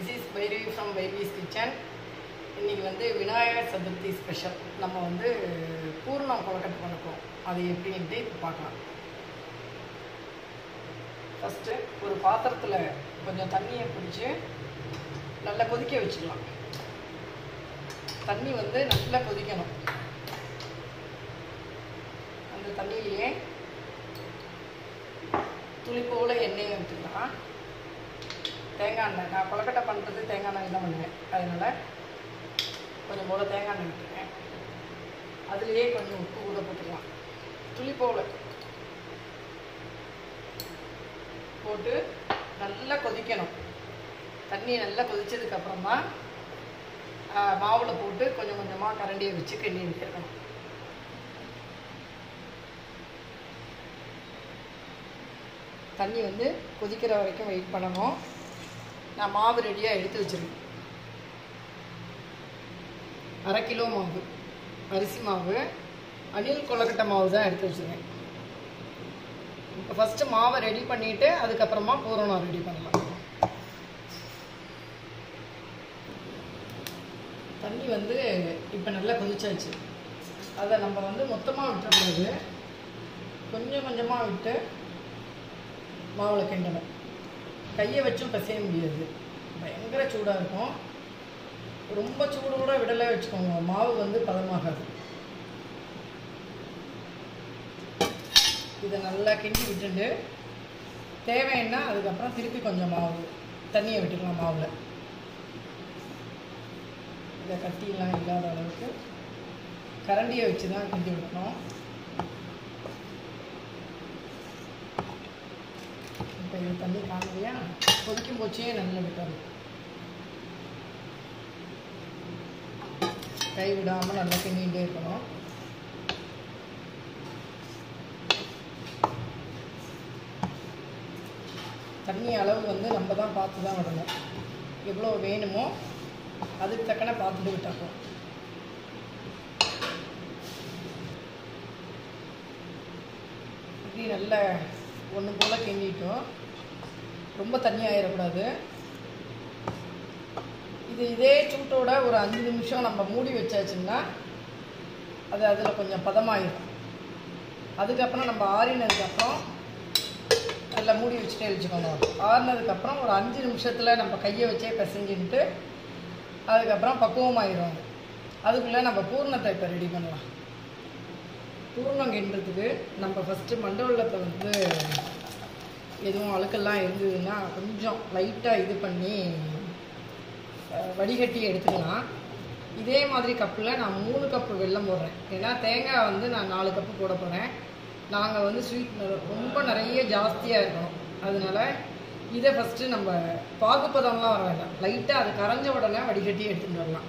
this is Bhairavi from Bhairavi's kitchen இன்றைக்கி வந்து Vinayagar Chaturthi special நம்ம வந்து பூர்ணம் கொலக்கட்டை பண்ண போகிறோம் அது எப்படின்ட்டு இப்போ பார்க்கலாம் ஃபஸ்ட்டு ஒரு பாத்திரத்தில் கொஞ்சம் தண்ணியை பிடிச்சி நல்லா கொதிக்க வச்சுக்கலாம் தண்ணி வந்து நல்லா கொதிக்கணும் அந்த தண்ணியிலேயே துளி போல எண்ணெயை விட்டுக்கலாம் தேங்காய் எண்ணெய் நான் கொலக்கட்டை பண்ணுறது தேங்காய் எண்ணெய் தான் பண்ணுவேன் அதனால் கொஞ்சம் போல் தேங்காய் எண்ணெய் விட்டுருக்கேன் அதுலேயே கொஞ்சம் உப்பு கூட போட்டுக்கலாம் துளி போல போட்டு நல்லா கொதிக்கணும் தண்ணி நல்லா கொதிச்சதுக்கப்புறம் தான் மாவில் போட்டு கொஞ்சம் கொஞ்சமாக கரண்டியை வச்சு கிண்டி விட்டுருக்கணும் தண்ணி வந்து கொதிக்கிற வரைக்கும் வெயிட் பண்ணணும் நான் மாவு ரெடியாக எடுத்து வச்சுருக்கேன் அரை கிலோ மாவு அரிசி மாவு அணில் கொலக்கட்டை மாவு தான் எடுத்து வச்சுருக்கேன் இப்போ ஃபஸ்ட்டு மாவை ரெடி பண்ணிவிட்டு அதுக்கப்புறமா பூரணம் ரெடி பண்ணலாம் தண்ணி வந்து இப்போ நல்லா கொதிச்சாச்சு அதை நம்ம வந்து மொத்தமாக விட்டுறக்கூடாது கொஞ்சம் கொஞ்சமாக விட்டு மாவில் கிண்டணும் கையை வச்சும் பிசைய முடியாது பயங்கர சூடாக இருக்கும் ரொம்ப சூடு கூட விடலை வச்சுக்கோங்க மாவு வந்து பதமாகாது இதை நல்லா கிண்டி விட்டுட்டு தேவைன்னா அதுக்கப்புறம் திருப்பி கொஞ்சம் மாவு தண்ணியை விட்டுக்கலாம் மாவில் இதை கட்டிலாம் இல்லாத அளவுக்கு கரண்டியை வச்சு தான் கிண்டி விடணும் இப்போ இது தண்ணி காணலையா கொதிக்கும் போச்சே நல்லா விட்டணும் கை விடாமல் நல்லா கிண்டிகிட்டே இருக்கணும் தண்ணி அளவு வந்து நம்ம தான் பார்த்து தான் விடணும் எவ்வளோ வேணுமோ அதுக்கு தக்கன பார்த்துட்டு விட்டாக்கும் இப்படி நல்ல ஒன்று போல் கிண்டிட்டோம் ரொம்ப தண்ணி ஆயிடக்கூடாது இது இதே சூட்டோட ஒரு அஞ்சு நிமிஷம் நம்ம மூடி வச்சாச்சுன்னா அது அதில் கொஞ்சம் பதமாயிடும் அதுக்கப்புறம் நம்ம ஆறினதுக்கப்புறம் நல்லா மூடி வச்சுட்டே வச்சுக்கோங்க ஆறினதுக்கப்புறம் ஒரு அஞ்சு நிமிஷத்தில் நம்ம கையை வச்சே பிசைஞ்சுட்டு அதுக்கப்புறம் பக்குவமாயிடும் அதுக்குள்ளே நம்ம பூர்ணத்தை இப்போ ரெடி பண்ணலாம் பூர்ணம் கிண்டுறதுக்கு நம்ம ஃபஸ்ட்டு மண்டவள்ளத்தை வந்து எதுவும் அழுக்கெல்லாம் இருந்ததுன்னா கொஞ்சம் லைட்டாக இது பண்ணி வடிகட்டி எடுத்துக்கலாம் இதே மாதிரி கப்பில் நான் மூணு கப்பு வெல்லம் போடுறேன் ஏன்னா தேங்காய் வந்து நான் நாலு கப்பு போட போகிறேன் நாங்கள் வந்து ஸ்வீட் ரொம்ப நிறைய ஜாஸ்தியாக இருக்கணும் அதனால இதை ஃபஸ்ட்டு நம்ம பாகுப்பதம்லாம் வர வேண்டாம் லைட்டாக அது கரைஞ்ச உடனே வடிகட்டி எடுத்துகிட்டு வரலாம்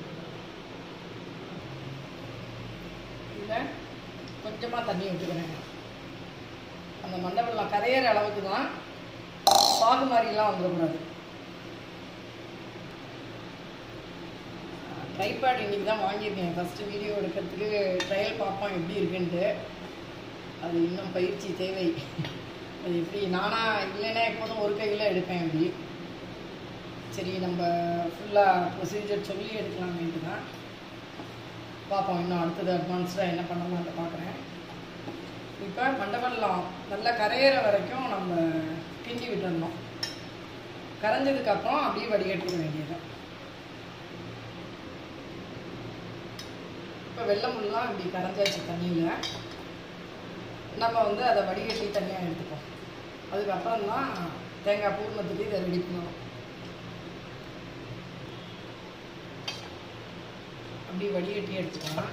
இதில் கொஞ்சமாக தண்ணி ஊற்றிக்கிறேன் அந்த மண்டபெல்லாம் கரையிற அளவுக்கு தான் பாகு மாதிரிலாம் வந்துடக்கூடாது ட்ரைபேட் இன்றைக்கி தான் வாங்கியிருக்கேன் ஃபஸ்ட்டு வீடியோ எடுக்கிறதுக்கு ட்ரையல் பார்ப்போம் எப்படி இருக்குன்ட்டு அது இன்னும் பயிற்சி தேவை அது எப்படி நானாக இல்லைன்னா எப்போதும் ஒரு கையில் எடுப்பேன் அப்படி சரி நம்ம ஃபுல்லாக ப்ரொசீஜர் சொல்லி எடுக்கலாமேன்ட்டு தான் பார்ப்போம் இன்னும் அடுத்தது அட்வான்ஸ்டாக என்ன பண்ணலாம்னு பார்க்குறேன் இப்போ மண்டபல்லாம் நல்லா கரையிற வரைக்கும் நம்ம கிண்டி விட்டுடணும் கரைஞ்சதுக்கப்புறம் அப்படியே வடிகட்டிக்க வேண்டியது இப்போ வெள்ளமுல்லாம் இப்படி கரைஞ்சாச்சு தண்ணியில் நம்ம வந்து அதை வடிகட்டி தனியாக எடுத்துப்போம் அதுக்கப்புறம் தான் தேங்காய் பூர்ணத்துக்கு இதை ரெடி பண்ணணும் அப்படி வடிகட்டி எடுத்துக்கலாம்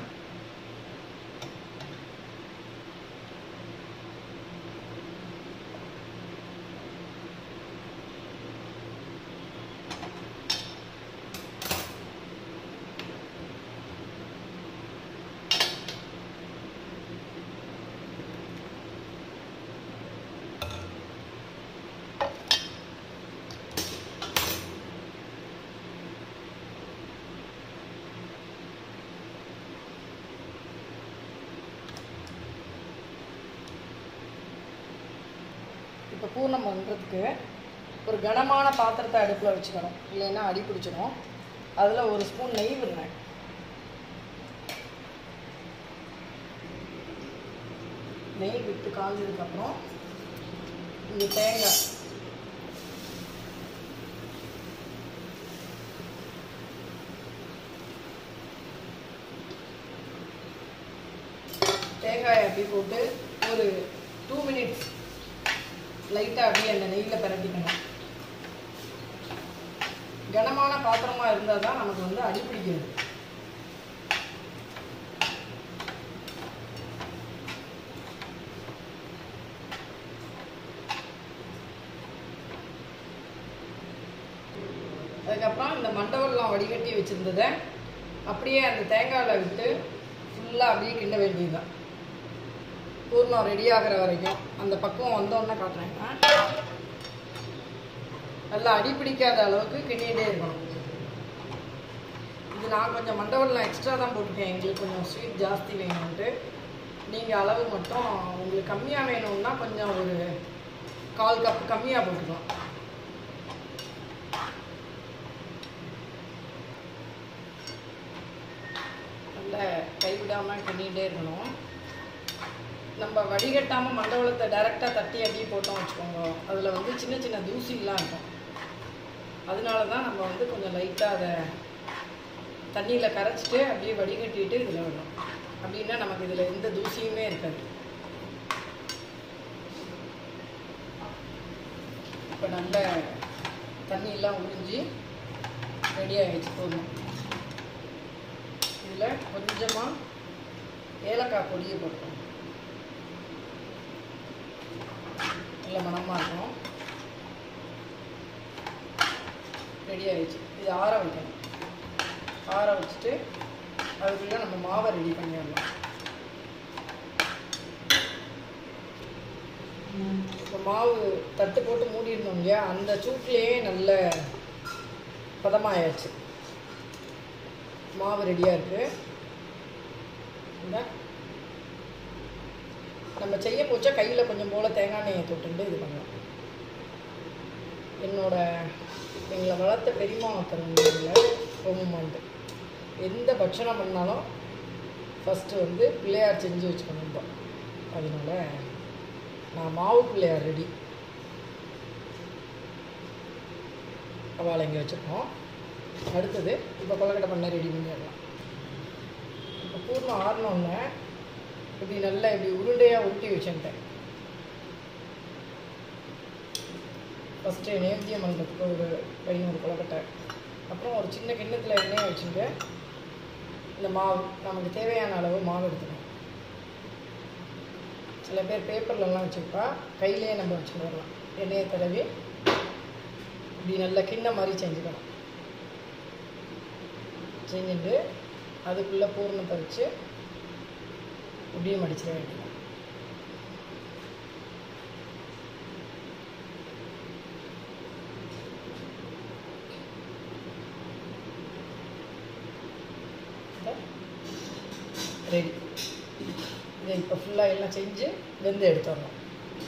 இப்போ பூர்ணம் பண்ணுறதுக்கு ஒரு கனமான பாத்திரத்தை அடுப்பில் வச்சுக்கணும் இல்லைன்னா அடி பிடிச்சிடும் அதில் ஒரு ஸ்பூன் நெய் விடுறேன் நெய் விட்டு காஞ்சதுக்கப்புறம் இங்கே தேங்காய் தேங்காயை அப்படி போட்டு ஒரு டூ மினிட்ஸ் லைட்டாக அப்படியே அந்த நெய்யில் பிரட்டிக்கணும் கனமான பாத்திரமாக இருந்தால் தான் நமக்கு வந்து அடி பிடிக்கிறது அதுக்கப்புறம் இந்த மண்டவெல்லாம் வடிகட்டி வச்சுருந்ததை அப்படியே அந்த தேங்காயில் விட்டு ஃபுல்லாக அப்படியே கிண்ட வேண்டியதுதான் பூர்ணம் ரெடி ஆகிற வரைக்கும் அந்த பக்குவம் வந்தோடனே காட்டுறேன் நல்லா அடி பிடிக்காத அளவுக்கு கிண்டிகிட்டே இருக்கணும் இது நான் கொஞ்சம் மண்டவெல்லாம் எக்ஸ்ட்ரா தான் போட்டுருக்கேன் எங்களுக்கு கொஞ்சம் ஸ்வீட் ஜாஸ்தி வேணும்ன்ட்டு நீங்கள் அளவு மட்டும் உங்களுக்கு கம்மியாக வேணும்னா கொஞ்சம் ஒரு கால் கப் கம்மியாக போட்டுக்கலாம் நல்லா கைவிடாமல் கிண்டிகிட்டே இருக்கணும் நம்ம வடிகட்டாமல் மண்டவளத்தை டைரெக்டாக தட்டி அப்படியே போட்டோம் வச்சுக்கோங்க அதில் வந்து சின்ன சின்ன தூசிலாம் இருக்கும் அதனால தான் நம்ம வந்து கொஞ்சம் லைட்டாக அதை தண்ணியில் கரைச்சிட்டு அப்படியே வடிகட்டிட்டு இதில் விடணும் அப்படின்னா நமக்கு இதில் எந்த தூசியுமே இருக்காது இப்போ நல்ல தண்ணியெல்லாம் உறிஞ்சி ரெடி ஆகிடுச்சு போதும் இதில் கொஞ்சமாக ஏலக்காய் பொடியை போட்டுக்கணும் நல்ல மணமாக இருக்கும் ரெடி ஆயிடுச்சு இது ஆற வைக்கணும் ஆற வச்சுட்டு அதுக்குள்ளே நம்ம மாவை ரெடி பண்ணிடலாம் இப்போ மாவு தட்டு போட்டு மூடிடணும் இல்லையா அந்த சூட்லேயே நல்ல பதமாயாச்சு மாவு ரெடியாக இருக்குது இந்த நம்ம செய்ய போச்சா கையில் கொஞ்சம் போல் தேங்காய் எண்ணெயை தொட்டுட்டு இது பண்ணலாம் என்னோட எங்களை வளர்த்த பெரியமா ஒருத்தவங்க ரோமமாண்டு எந்த பட்சணம் பண்ணாலும் ஃபஸ்ட்டு வந்து பிள்ளையார் செஞ்சு வச்சுக்கணும் அதனால நான் மாவு பிள்ளையார் ரெடி அவளை இங்கே வச்சுருக்கோம் அடுத்தது இப்போ கொலக்கட்டை பண்ண ரெடி பண்ணிடலாம் இப்போ பூர்ணம் ஆறினோடனே இப்படி நல்லா இப்படி உருண்டையாக உருட்டி வச்சுட்டேன் ஃபஸ்ட்டு நேர்த்தியம் பண்ணுறதுக்கு ஒரு கையும் ஒரு கொலக்கட்டை அப்புறம் ஒரு சின்ன கிண்ணத்தில் எண்ணெயை வச்சுட்டு இந்த மாவு நமக்கு தேவையான அளவு மாவு எடுத்துக்கணும் சில பேர் பேப்பர்லலாம் வச்சுருப்பா கையிலேயே நம்ம வச்சுட்டு வரலாம் எண்ணெயை தடவி இப்படி நல்ல கிண்ணம் மாதிரி செஞ்சுக்கணும் செஞ்சுட்டு அதுக்குள்ளே பூர்ணத்தை வச்சு இப்படியே மடிச்சிட வேண்டியது ரெடி இதை இப்போ ஃபுல்லாக எல்லாம் செஞ்சு வெந்து எடுத்துடணும்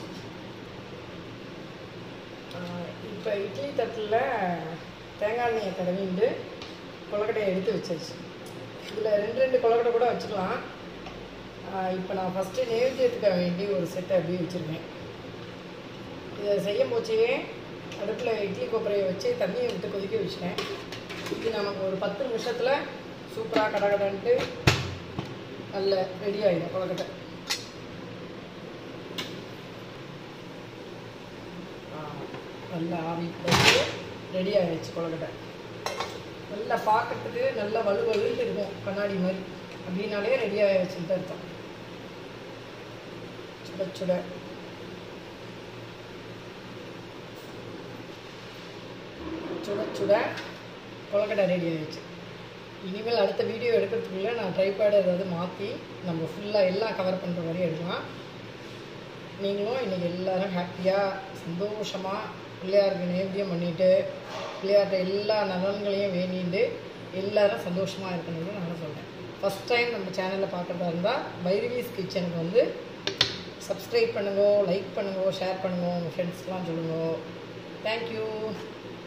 இப்போ இட்லி தட்டில் தேங்காய் எண்ணெயை தடவிண்டு கொலக்கட்டையை எடுத்து வச்சாச்சு இதில் ரெண்டு ரெண்டு கொலக்கட்டை கூட வச்சுக்கலாம் இப்போ நான் ஃபஸ்ட்டு நெய்வேத்தியத்துக்காக வேண்டி ஒரு செட்டை அப்படியே வச்சுருக்கேன் இதை செய்யும் போச்சே அடுப்பில் இட்லி கொப்பரையை வச்சு தண்ணியை விட்டு கொதிக்க வச்சுட்டேன் இது நமக்கு ஒரு பத்து நிமிஷத்தில் சூப்பராக கடகடன்ட்டு நல்ல ரெடி ஆகிடும் கொலக்கட்டை நல்லா ஆவி போட்டு ரெடி ஆகிடுச்சு கொலக்கட்டை நல்லா பார்க்கறதுக்கு நல்லா வலுவலுன்னு இருக்கும் கண்ணாடி மாதிரி அப்படின்னாலே ரெடி ஆகிடுச்சுட்டு அர்த்தம் சுட சுட சுட சுட கொலக்கட்டை ரெடி ஆகிடுச்சு இனிமேல் அடுத்த வீடியோ எடுக்கிறதுக்குள்ளே நான் ட்ரைபேடு ஏதாவது மாற்றி நம்ம ஃபுல்லாக எல்லாம் கவர் பண்ணுற மாதிரி எடுக்கலாம் நீங்களும் இன்றைக்கி எல்லோரும் ஹாப்பியாக சந்தோஷமாக பிள்ளையாருக்கு நேர்த்தியம் பண்ணிவிட்டு பிள்ளையார்கிட்ட எல்லா நலன்களையும் வேண்டிட்டு எல்லாரும் சந்தோஷமாக இருக்கணும்னு நான் சொல்கிறேன் ஃபஸ்ட் டைம் நம்ம சேனலில் பார்க்குறதா இருந்தால் பைரவிஸ் கிச்சனுக்கு வந்து சப்ஸ்கிரைப் பண்ணுங்க லைக் பண்ணுங்க ஷேர் பண்ணுங்க உங்கள் ஃப்ரெண்ட்ஸ்க்கெலாம் சொல்லுங்க தேங்க்யூ